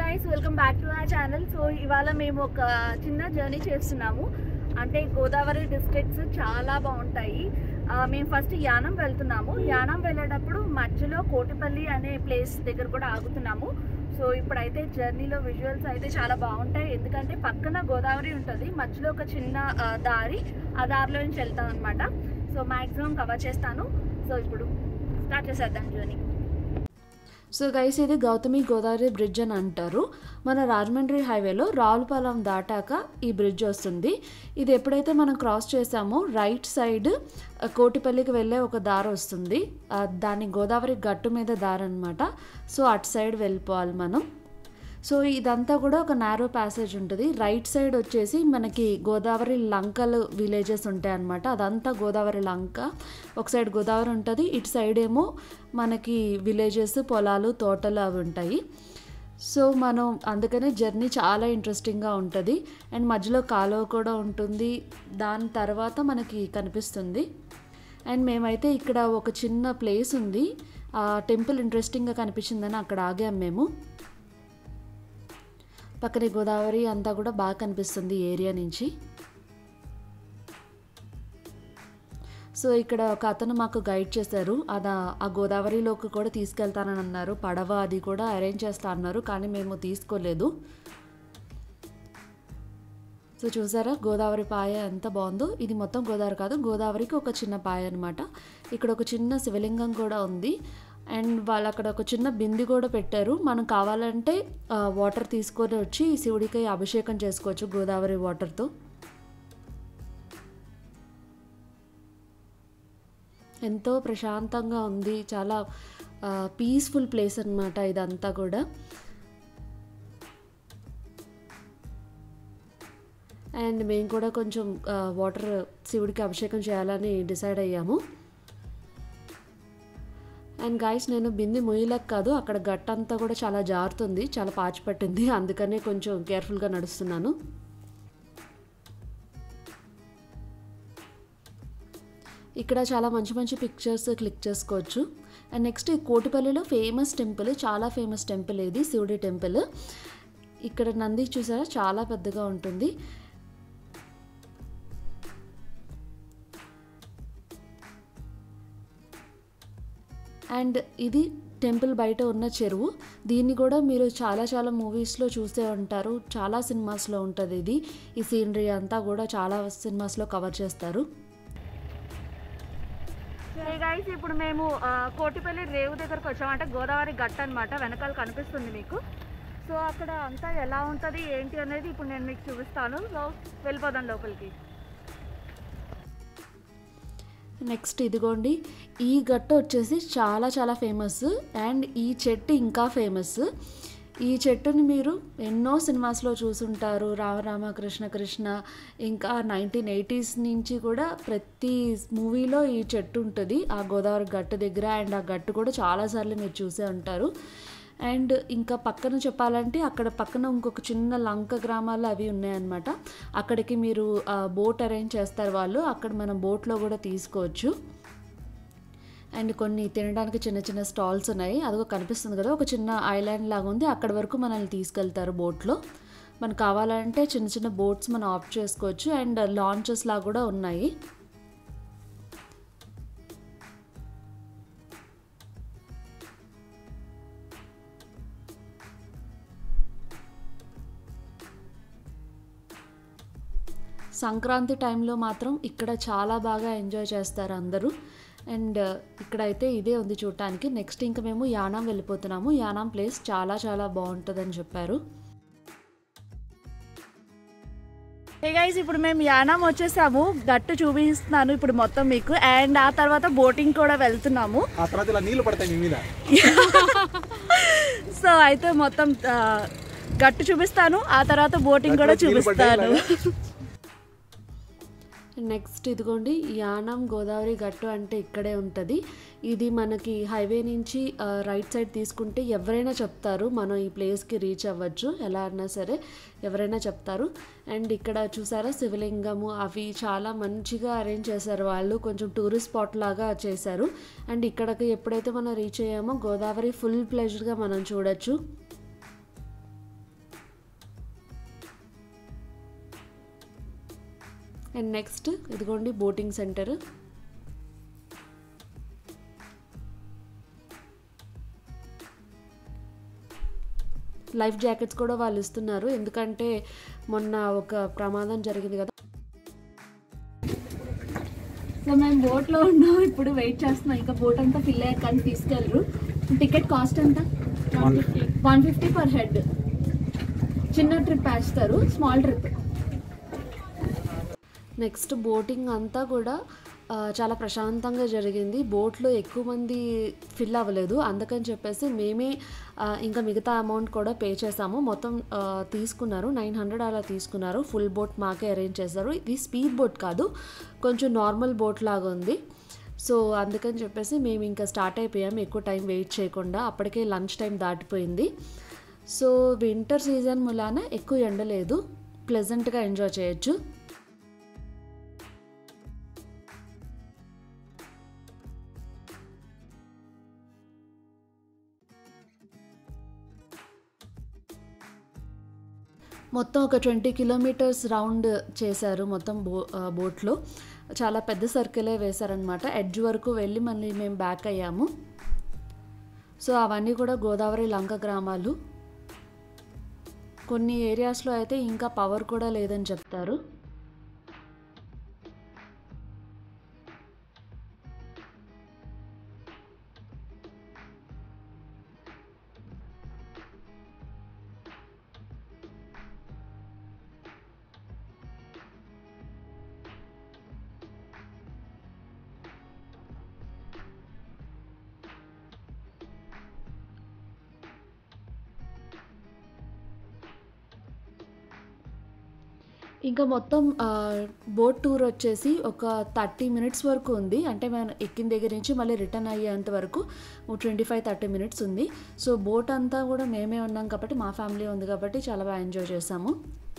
guys welcome back to our channel so ఇవాళ మేము ఒక చిన్న జర్నీ చేస్తున్నాము అంటే గోదావరి డిస్ట్రిక్ట్స్ చాలా బాగుంటాయి ఆ, మేము ఫస్ట్ యానం వెళ్తున్నాము యానం వెళ్ళేటప్పుడు మధ్యలో కోటిపల్లి అనే ప్లేస్ దగ్గర కూడా ఆగుతున్నాము సో ఇప్పుడైతే జర్నీలో విజువల్స్ అయితే చాలా బాగుంటాయి ఎందుకంటే పక్కన గోదావరి ఉంటుంది మధ్యలో ఒక చిన్న ఆ, దారి ఆ దారిలో నుంచి వెళ్తాం అనమాట సో మ్యాక్సిమం కవర్ చేస్తాను సో ఇప్పుడు స్టార్ట్ చేసేద్దాం జర్నీ సో గైస్ ఇది గౌతమి గోదావరి బ్రిడ్జ్ అని అంటారు మన రాజమండ్రి హైవేలో రావులపాలెం దాటాక ఈ బ్రిడ్జ్ వస్తుంది ఇది ఎప్పుడైతే మనం క్రాస్ చేసామో రైట్ సైడ్ ఆ, కోటిపల్లికి వెళ్ళే ఒక దారి వస్తుంది ఆ, దాని గోదావరి గట్టు మీద దారి అనమాట సో అటు సైడ్ వెళ్ళిపోవాలి మనం సో ఇదంతా కూడా ఒక నారో ప్యాసేజ్ ఉంటుంది రైట్ సైడ్ వచ్చేసి మనకి గోదావరి లంకలు విలేజెస్ ఉంటాయి అన్నమాట అదంతా గోదావరి లంక ఒక సైడ్ గోదావరి ఉంటుంది ఇటు సైడ్ ఏమో మనకి విలేజెస్ పొలాలు తోటలు అవి ఉంటాయి సో మనం అందుకనే జర్నీ చాలా ఇంట్రెస్టింగ్గా ఉంటుంది అండ్ మధ్యలో కాలువ కూడా ఉంటుంది దాని తర్వాత మనకి కనిపిస్తుంది అండ్ మేమైతే ఇక్కడ ఒక చిన్న ప్లేస్ ఉంది ఆ టెంపుల్ ఇంట్రెస్టింగ్గా కనిపించిందని అక్కడ ఆగాం మేము పక్కనే గోదావరి అంతా కూడా బాగా కనిపిస్తుంది ఈ ఏరియా నుంచి సో ఇక్కడ ఒక అతను మాకు గైడ్ చేశారు అది ఆ గోదావరిలోకి కూడా తీసుకెళ్తానని అన్నారు పడవ అది కూడా అరేంజ్ చేస్తా అన్నారు కానీ మేము తీసుకోలేదు సో చూసారా గోదావరి పాయ ఎంత బాగుందో ఇది మొత్తం గోదావరి కాదు గోదావరికి ఒక చిన్న పాయ అనమాట ఇక్కడ ఒక చిన్న శివలింగం కూడా ఉంది అండ్ వాళ్ళు అక్కడ ఒక చిన్న బింది కూడా పెట్టారు మనం కావాలంటే ఆ, వాటర్ తీసుకొని వచ్చి శివుడికి అభిషేకం చేసుకోవచ్చు గోదావరి వాటర్తో ఎంతో ప్రశాంతంగా ఉంది చాలా పీస్ఫుల్ ప్లేస్ అనమాట ఇదంతా కూడా అండ్ మేము కూడా కొంచెం వాటర్ శివుడికి అభిషేకం చేయాలని డిసైడ్ అయ్యాము అండ్ గాయస్ నేను బింది మొయ్యలేక కాదు అక్కడ గట్టంతా కూడా చాలా జారుతుంది చాలా పాచి పట్టింది అందుకనే కొంచెం కేర్ఫుల్గా నడుస్తున్నాను ఇక్కడ చాలా మంచి మంచి పిక్చర్స్ క్లిక్ చేసుకోవచ్చు అండ్ నెక్స్ట్ ఈ కోటిపల్లిలో ఫేమస్ టెంపుల్ చాలా ఫేమస్ టెంపుల్ ఇది శివుడి టెంపుల్ ఇక్కడ నంది చూసారా చాలా పెద్దగా ఉంటుంది అండ్ ఇది టెంపుల్ బయట ఉన్న చెరువు దీన్ని కూడా మీరు చాలా చాలా మూవీస్లో చూసే ఉంటారు చాలా సినిమాస్లో ఉంటుంది ఇది ఈ సీనరీ అంతా కూడా చాలా సినిమాస్లో కవర్ చేస్తారు హే గైస్ ఇప్పుడు మేము ఆ, కోటిపల్లి రేవు దగ్గరకు వచ్చాము అంటే గోదావరి గట్ట అనమాట వెనకాల కనిపిస్తుంది మీకు సో అక్కడ అంతా ఎలా ఉంటుంది ఏంటి అనేది ఇప్పుడు నేను మీకు చూపిస్తాను సో వెళ్ళిపోదాం లోపలికి నెక్స్ట్ ఇదిగోండి ఈ గట్ట వచ్చేసి చాలా చాలా ఫేమస్ అండ్ ఈ చెట్టు ఇంకా ఫేమస్ ఈ చెట్టుని మీరు ఎన్నో సినిమాస్లో చూసుంటారు రామ రామకృష్ణ కృష్ణ ఇంకా నైన్టీన్ ఎయిటీస్ నుంచి కూడా ప్రతి మూవీలో ఈ చెట్టు ఉంటుంది ఆ గోదావరి గట్టు దగ్గర అండ్ ఆ గట్టు కూడా చాలాసార్లు మీరు చూసే ఉంటారు అండ్ ఇంకా పక్కన చెప్పాలంటే అక్కడ పక్కన ఇంకొక చిన్న లంక గ్రామాలు అవి ఉన్నాయన్నమాట అక్కడికి మీరు బోట్ అరేంజ్ చేస్తారు వాళ్ళు అక్కడ మనం బోట్లో కూడా తీసుకోవచ్చు అండ్ కొన్ని తినడానికి చిన్న చిన్న స్టాల్స్ ఉన్నాయి అదిగో కనిపిస్తుంది కదా ఒక చిన్న ఐలాండ్ లాగా ఉంది అక్కడ వరకు మనల్ని తీసుకెళ్తారు బోట్లో మనకు కావాలంటే చిన్న చిన్న బోట్స్ మనం ఆప్ట్ చేసుకోవచ్చు అండ్ లాంచెస్ లాగా కూడా ఉన్నాయి సంక్రాంతి టైంలో మాత్రం ఇక్కడ చాలా బాగా ఎంజాయ్ చేస్తారు అందరూ అండ్ ఇక్కడైతే ఇదే ఉంది చూడటానికి నెక్స్ట్ ఇంకా మేము యానాం వెళ్ళిపోతున్నాము యానాం ప్లేస్ చాలా చాలా బాగుంటుందని చెప్పారు హే గైస్ ఇప్పుడు మేము యానాం వచ్చేసాము గట్టు చూపిస్తున్నాను ఇప్పుడు మొత్తం మీకు అండ్ ఆ తర్వాత బోటింగ్ కూడా వెళ్తున్నాము ఆ తర్వాత ఇలా నీళ్లు పడతాయి మీ మీద సో అయితే మొత్తం ఆ, గట్టు చూపిస్తాను ఆ తర్వాత బోటింగ్ కూడా గట్టులోకి నీళ్లు పడ్డాయి చూపిస్తాను నెక్స్ట్ ఇదిగోండి యానం గోదావరి గట్టు అంటే ఇక్కడే ఉంటుంది ఇది మనకి హైవే నుంచి ఆ, రైట్ సైడ్ తీసుకుంటే ఎవరైనా చెప్తారు మనం ఈ ప్లేస్కి రీచ్ అవ్వచ్చు ఎలా అన్నా సరే ఎవరైనా చెప్తారు అండ్ ఇక్కడ చూసారా శివలింగము అవి చాలా మంచిగా అరేంజ్ చేశారు వాళ్ళు కొంచెం టూరిస్ట్ స్పాట్ లాగా చేశారు అండ్ ఇక్కడికి ఎప్పుడైతే మనం రీచ్ అయ్యామో గోదావరి ఫుల్ ప్లెజర్గా మనం చూడొచ్చు అండ్ నెక్స్ట్ ఇదిగోండి బోటింగ్ సెంటర్ లైఫ్ జాకెట్స్ కూడా వాళ్ళు ఇస్తున్నారు ఎందుకంటే మొన్న ఒక ప్రమాదం జరిగింది కదా సో మేము బోట్లో ఉన్నాం ఇప్పుడు వెయిట్ చేస్తున్నాం ఇంకా బోట్ అంతా ఫిల్ అయ్యాక కానీ తీసుకెళ్ళరు టికెట్ కాస్ట్ ఎంత వన్ ఫిఫ్టీ పర్ హెడ్ చిన్న ట్రిప్ వేస్తారు స్మాల్ ట్రిప్ నెక్స్ట్ బోటింగ్ అంతా కూడా ఆ, చాలా ప్రశాంతంగా జరిగింది బోట్లో ఎక్కువ మంది ఫిల్ అవ్వలేదు అందుకని చెప్పేసి మేమే ఆ, ఇంకా మిగతా అమౌంట్ కూడా పే చేసాము మొత్తం ఆ, తీసుకున్నారు నైన్ హండ్రెడ్ అలా తీసుకున్నారు ఫుల్ బోట్ మాకే అరేంజ్ చేశారు ఇది స్పీడ్ బోట్ కాదు కొంచెం నార్మల్ బోట్ లాగా ఉంది సో అందుకని చెప్పేసి మేము ఇంకా స్టార్ట్ అయిపోయాం ఎక్కువ టైం వెయిట్ చేయకుండా అప్పటికే లంచ్ టైం దాటిపోయింది సో వింటర్ సీజన్ మూలాన ఎక్కువ ఎండ లేదు ప్లెజెంట్గా ఎంజాయ్ చేయొచ్చు మొత్తం ఒక ట్వంటీ కిలోమీటర్స్ రౌండ్ చేశారు మొత్తం బో ఆ, బోట్లో చాలా పెద్ద సర్కిలే వేశారనమాట ఎడ్జ్ వరకు వెళ్ళి మళ్ళీ మేము బ్యాక్ అయ్యాము సో అవన్నీ కూడా గోదావరి లంక గ్రామాలు కొన్ని ఏరియాస్లో అయితే ఇంకా పవర్ కూడా లేదని చెప్తారు ఇంకా మొత్తం ఆ, బోట్ టూర్ వచ్చేసి ఒక థర్టీ మినిట్స్ వరకు ఉంది అంటే మనం ఎక్కిన దగ్గర నుంచి మళ్ళీ రిటర్న్ అయ్యేంత వరకు ట్వంటీ ఫైవ్ థర్టీ మినిట్స్ ఉంది సో బోట్ అంతా కూడా మేమే ఉన్నాం కాబట్టి మా ఫ్యామిలీ ఉంది కాబట్టి చాలా బాగా ఎంజాయ్ చేసాము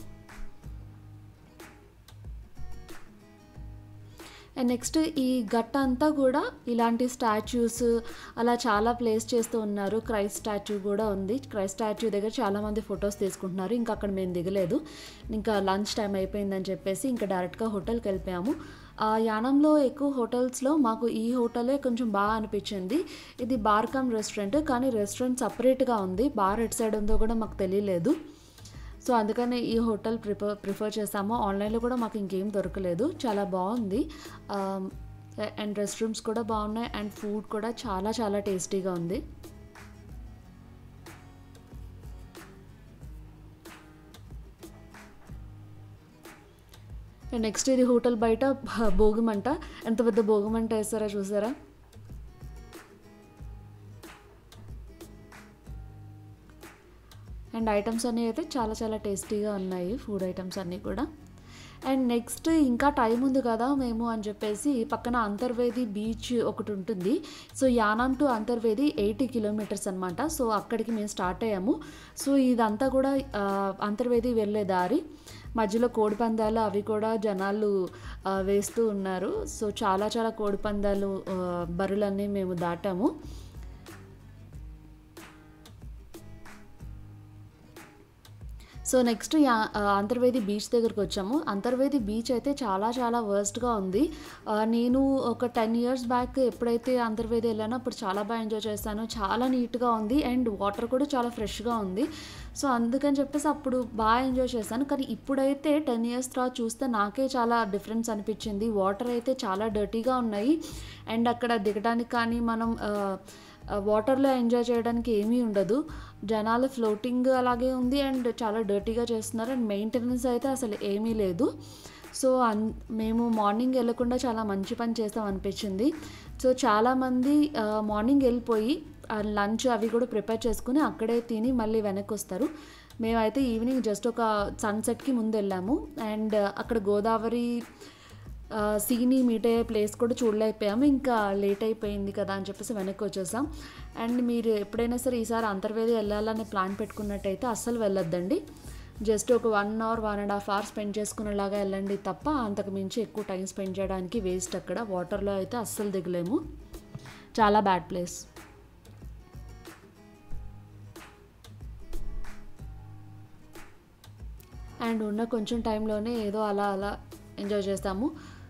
అండ్ నెక్స్ట్ ఈ గట్ట అంతా కూడా ఇలాంటి స్టాచ్యూస్ అలా చాలా ప్లేస్ చేస్తూ ఉన్నారు క్రైస్ట్ స్టాచ్యూ కూడా ఉంది క్రైస్ట్ స్టాచ్యూ దగ్గర చాలామంది ఫొటోస్ తీసుకుంటున్నారు ఇంకా అక్కడ మేము దిగలేదు ఇంకా లంచ్ టైం అయిపోయిందని చెప్పేసి ఇంకా డైరెక్ట్గా హోటల్కి వెళ్ళిపోయాము ఆ యానంలో ఎక్కువ హోటల్స్లో మాకు ఈ హోటలే కొంచెం బాగా అనిపించింది ఇది బార్ కమ్ రెస్టారెంట్ కానీ రెస్టారెంట్ సపరేట్గా ఉంది బార్ ఎటు సైడ్ ఉందో కూడా మాకు తెలియలేదు సో అందుకని ఈ హోటల్ ప్రిఫర్ ప్రిఫర్ చేసాము ఆన్లైన్లో కూడా మాకు ఇంకేం దొరకలేదు చాలా బాగుంది అండ్ రెస్ట్ రూమ్స్ కూడా బాగున్నాయి అండ్ ఫుడ్ కూడా చాలా చాలా టేస్టీగా ఉంది నెక్స్ట్ ఇది హోటల్ బయట భ- భోగిమంట ఎంత పెద్ద భోగిమంట వేస్తారో చూసారా అండ్ ఐటమ్స్ అన్నీ అయితే చాలా చాలా టేస్టీగా ఉన్నాయి ఫుడ్ ఐటమ్స్ అన్నీ కూడా అండ్ నెక్స్ట్ ఇంకా టైం ఉంది కదా మేము అని చెప్పేసి పక్కన అంతర్వేది బీచ్ ఒకటి ఉంటుంది so Yanam to Antarvedi eighty kilometres అనమాట సో అక్కడికి మేము స్టార్ట్ అయ్యాము సో ఇదంతా కూడా ఆ, అంతర్వేది వెళ్ళే దారి మధ్యలో కోడిపందాలు అవి కూడా జనాలు ఆ, వేస్తూ ఉన్నారు సో చాలా చాలా కోడిపందాలు ఆ, బరులన్నీ మేము దాటాము సో నెక్స్ట్ యా- ఆ, అంతర్వేది బీచ్ దగ్గరకు వచ్చాము అంతర్వేది బీచ్ అయితే చాలా చాలా వర్స్ట్గా ఉంది ఆ, నేను ఒక టెన్ ఇయర్స్ బ్యాక్ ఎప్పుడైతే అంతర్వేది వెళ్ళానో అప్పుడు చాలా బాగా ఎంజాయ్ చేశాను చాలా నీట్గా ఉంది అండ్ వాటర్ కూడా చాలా ఫ్రెష్గా ఉంది సో అందుకని చెప్పేసి అప్పుడు బాగా ఎంజాయ్ చేశాను కానీ ఇప్పుడైతే టెన్ ఇయర్స్ తర్వాత చూస్తే నాకే చాలా డిఫరెన్స్ అనిపించింది వాటర్ అయితే చాలా డర్టీగా ఉన్నాయి అండ్ అక్కడ దిగడానికి కానీ మనం ఆ, వాటర్లో ఎంజాయ్ చేయడానికి ఏమీ ఉండదు జనాలు ఫ్లోటింగ్ అలాగే ఉంది అండ్ చాలా డర్టీగా చేస్తున్నారు అండ్ మెయింటెనెన్స్ అయితే అసలు ఏమీ లేదు సో అన్ మేము మార్నింగ్ వెళ్ళకుండా చాలా మంచి పని చేస్తాం అనిపించింది సో చాలామంది ఆ, మార్నింగ్ వెళ్ళిపోయి ఆ లంచ్ అవి కూడా ప్రిపేర్ చేసుకుని అక్కడే తిని మళ్ళీ వెనక్కి వస్తారు మేమైతే ఈవినింగ్ జస్ట్ ఒక సన్సెట్కి ముందు వెళ్ళాము అండ్ అక్కడ గోదావరి ఆ, సీని మీట్ అయ్యే ప్లేస్ కూడా చూడలేకపోయాము ఇంకా లేట్ అయిపోయింది కదా అని చెప్పేసి వెనక్కి వచ్చేసాం అండ్ మీరు ఎప్పుడైనా సరే ఈసారి అంతర్వేది వెళ్ళాలని ప్లాన్ పెట్టుకున్నట్టయితే అస్సలు వెళ్ళొద్దండి జస్ట్ ఒక one hour one and half hour spend చేసుకునేలాగా వెళ్ళండి తప్ప అంతకు మించి ఎక్కువ టైం స్పెండ్ చేయడానికి వేస్ట్ అక్కడ వాటర్లో అయితే అస్సలు దిగలేము చాలా బ్యాడ్ ప్లేస్ అండ్ ఉన్న కొంచెం టైంలోనే ఏదో అలా అలా ఎంజాయ్ చేస్తాము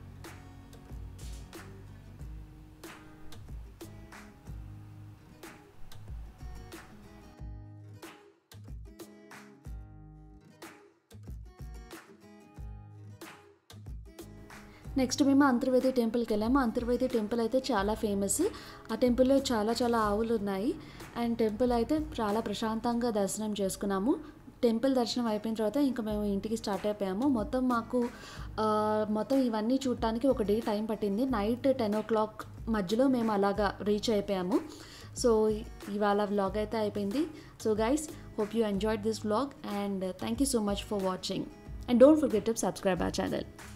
నెక్స్ట్ మేము అంతర్వేది టెంపుల్కి వెళ్ళాము అంతర్వేది టెంపుల్ అయితే చాలా ఫేమస్ ఆ టెంపుల్లో చాలా చాలా ఆవులు ఉన్నాయి అండ్ టెంపుల్ అయితే చాలా ప్రశాంతంగా దర్శనం చేసుకున్నాము టెంపుల్ దర్శనం అయిపోయిన తర్వాత ఇంకా మేము ఇంటికి స్టార్ట్ అయిపోయాము మొత్తం మాకు ఆ, మొత్తం ఇవన్నీ చూడటానికి ఒక డే టైం పట్టింది నైట్ టెన్ ఓ క్లాక్ మధ్యలో మేము అలాగా రీచ్ అయిపోయాము సో ఇవాళ వ్లాగ్ అయితే అయిపోయింది so guys hope you enjoyed this vlog and thank you so much for watching and don't forget to subscribe our channel